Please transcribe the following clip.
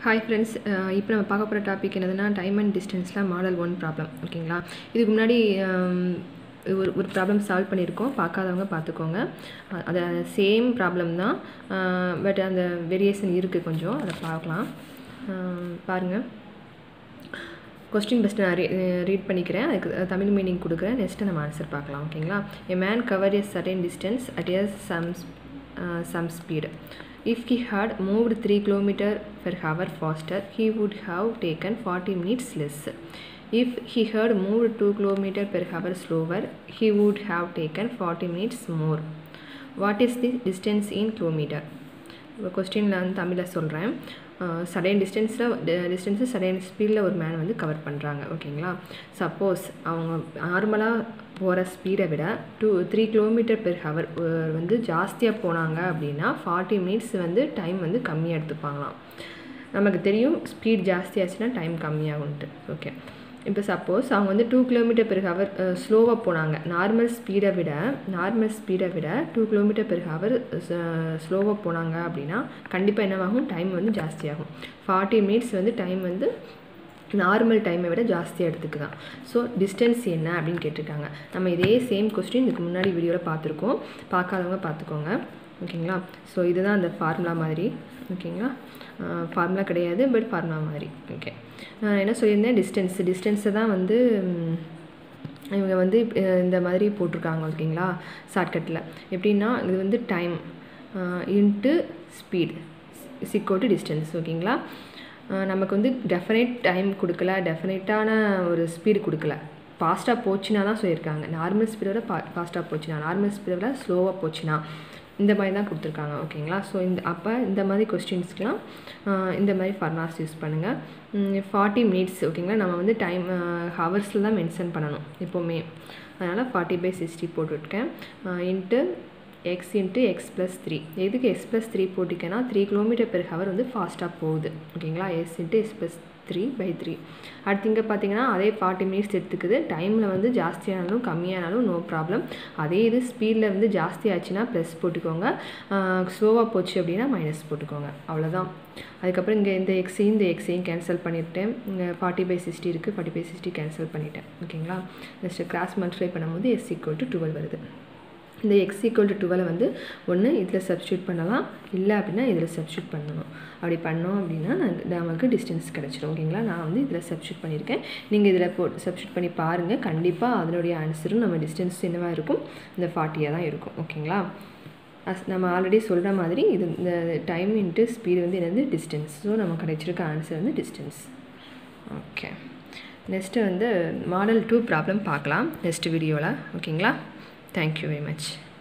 hi friends இப்போ நம்ம பார்க்க போகிற டாபிக் என்னதுன்னா டைம் அண்ட் டிஸ்டன்ஸில் மாடல் ஒன் ப்ராப்ளம் ஓகேங்களா இதுக்கு முன்னாடி ஆம், ஒரு ஒரு ப்ராப்ளம் சால்வ் பண்ணியிருக்கோம் பார்க்காதவங்க பார்த்துக்கோங்க அ- அது சேம் ப்ராப்ளம் தான் பட் அந்த வேரியேஷன் இருக்குது கொஞ்சம் அதை பார்க்கலாம் ஆம், பாருங்கள் கொஸ்டின் ஃபஸ்ட்டு நான் ரீட் பண்ணிக்கிறேன் அதுக்கு தமிழ் மீனிங் கொடுக்குறேன் நெக்ஸ்ட்டு நம்ம ஆன்சர் பார்க்கலாம் ஓகேங்களா a man cover a certain distance at a some some speed if he had moved three kilometre per hour faster he would have taken 40 minutes less if he had moved 2 kilometer per hour slower he would have taken 40 minutes more what is the distance in kilometer கொஸ்டினில் வந்து தமிழில் சொல்கிறேன் sudden டிஸ்டன்ஸில் distance sudden ஸ்பீடில் ஒரு man வந்து cover பண்ணுறாங்க ஓகேங்களா சப்போஸ் அவங்க நார்மலாக போகிற ஸ்பீடை விட two three kilometre per hour வந்து ஜாஸ்தியாக போனாங்க அப்படின்னா ஃபார்ட்டி மினிட்ஸ் வந்து டைம் வந்து கம்மியாக எடுத்துப்பாங்களாம் நமக்கு தெரியும் ஸ்பீட் ஜாஸ்தியாச்சுன்னா டைம் கம்மியாகும்ட்டு ஓகே இப்போ சப்போஸ் அவங்க வந்து டூ கிலோமீட்டர் பெர் ஹவர் ஸ்லோவாக போனாங்க நார்மல் ஸ்பீடை விட நார்மல் ஸ்பீடை விட டூ கிலோமீட்டர் பெர் ஹவர் ஸ்லோவாக போனாங்க அப்படின்னா கண்டிப்பாக என்னவாகும் டைம் வந்து ஜாஸ்தியாகும் ஃபார்ட்டி மினிட்ஸ் வந்து டைம் வந்து நார்மல் டைமை விட ஜாஸ்தியாக எடுத்துக்குதான் ஸோ டிஸ்டன்ஸ் என்ன அப்படின்னு கேட்டிருக்காங்க நம்ம இதே சேம் கொஸ்டின் இதுக்கு முன்னாடி வீடியோவில் பார்த்துருக்கோம் பார்க்காதவங்க பார்த்துக்கோங்க ஓகேங்களா ஸோ இதுதான் அந்த ஃபார்முலா மாதிரி ஓகேங்களா ஃபார்முலா கிடையாது பட் ஃபார்முலா மாதிரி ஓகே நான் என்ன சொல்லியிருந்தேன் டிஸ்டன்ஸ் டிஸ்டன்ஸை தான் வந்து ம், இவங்க வந்து அஹ், இந்த மாதிரி போட்டிருக்காங்க ஓகேங்களா ஷார்ட்கட்டில் எப்படின்னா இது வந்து டைம் இன்ட்டு ஸ்பீட் சிக்கோ டு டிஸ்டன்ஸ் ஓகேங்களா அஹ், நமக்கு வந்து டெஃபினைட் டைம் கொடுக்கல டெஃபினைட்டான ஒரு ஸ்பீடு கொடுக்கல ஃபாஸ்ட்டாக போச்சுன்னா தான் சொல்லியிருக்காங்க நார்மல் ஸ்பீடை விட பா ஃபாஸ்ட்டாக போச்சுன்னா நார்மல் ஸ்பீடை விட ஸ்லோவாக போச்சுன்னா இந்த மாதிரி தான் கொடுத்துருக்காங்க ஓகேங்களா ஸோ இந்த அப்போ இந்த மாதிரி கொஸ்டின்ஸ்க்கெலாம் இந்த மாதிரி ஃபார்முலாஸ் யூஸ் பண்ணுங்கள் ஃபார்ட்டி மினிட்ஸ் ஓகேங்களா நம்ம வந்து டைம் ஹவர்ஸில் தான் மென்ஷன் பண்ணணும் எப்போவுமே அதனால் ஃபார்ட்டி பை சிக்ஸ்டி போட்டுருக்கேன் into x into x plus three எதுக்கு எக்ஸ் ப்ளஸ் த்ரீ போட்டிருக்கேன்னா த்ரீ கிலோமீட்டர் பெர் ஹவர் வந்து ஃபாஸ்ட்டாக போகுது ஓகேங்களா s into s plus three by three அடுத்து இங்கே பார்த்தீங்கன்னா அதே ஃபார்ட்டி மினிட்ஸ் எடுத்துக்குது டைமில் வந்து ஜாஸ்தியானாலும் கம்மியானாலும் நோ ப்ராப்ளம் அதே இது ஸ்பீடில் வந்து ஜாஸ்தி ஆச்சுன்னா ப்ளஸ் போட்டுக்கோங்க ஸ்லோவாக போச்சு அப்படின்னா மைனஸ் போட்டுக்கோங்க அவ்வளோதான் அதுக்கப்புறம் இங்கே இந்த எக்ஸையும் இந்த எக்ஸையும் கேன்சல் பண்ணிவிட்டேன் இங்கே ஃபார்ட்டி பை சிக்ஸ்டி இருக்குது ஃபார்ட்டி பை சிக்ஸ்டி கேன்சல் பண்ணிட்டேன் ஓகேங்களா நெக்ஸ்ட்டு கிராஸ் மல்டிப்ளை பண்ணும்போது எஸ் ஈக்குவல் டு டுவெல் வருது இந்த எக்ஸ் ஈக்குவல் டு டுவெலை வந்து ஒன்று இதில் சப்ஸ்டியூட் பண்ணலாம் இல்லை அப்படின்னா இதில் சப்ஸ்டியூட் பண்ணணும் அப்படி பண்ணோம் அப்படின்னா நான் நமக்கு டிஸ்டன்ஸ் கிடச்சிரும் ஓகேங்களா நான் வந்து இதில் சப்ஸ்டியூட் பண்ணியிருக்கேன் நீங்கள் இதில் போ சப்ஸ்டியூட் பண்ணி பாருங்கள் கண்டிப்பாக அதனுடைய ஆன்சரும் நம்ம டிஸ்டன்ஸ் என்னவாக இருக்கும் இந்த ஃபார்ட்டியாக தான் இருக்கும் ஓகேங்களா அஸ் நம்ம ஆல்ரெடி சொல்கிற மாதிரி இது இந்த டைம் இன்ட்டு ஸ்பீடு வந்து என்னது டிஸ்டன்ஸ் ஸோ நம்ம கிடைச்சிருக்க ஆன்சர் வந்து டிஸ்டன்ஸ் ஓகே நெக்ஸ்ட்டு வந்து மாடல் டூ ப்ராப்ளம் பார்க்கலாம் நெக்ஸ்ட் வீடியோவில் ஓகேங்களா தேங்க்யூ வெரி மச்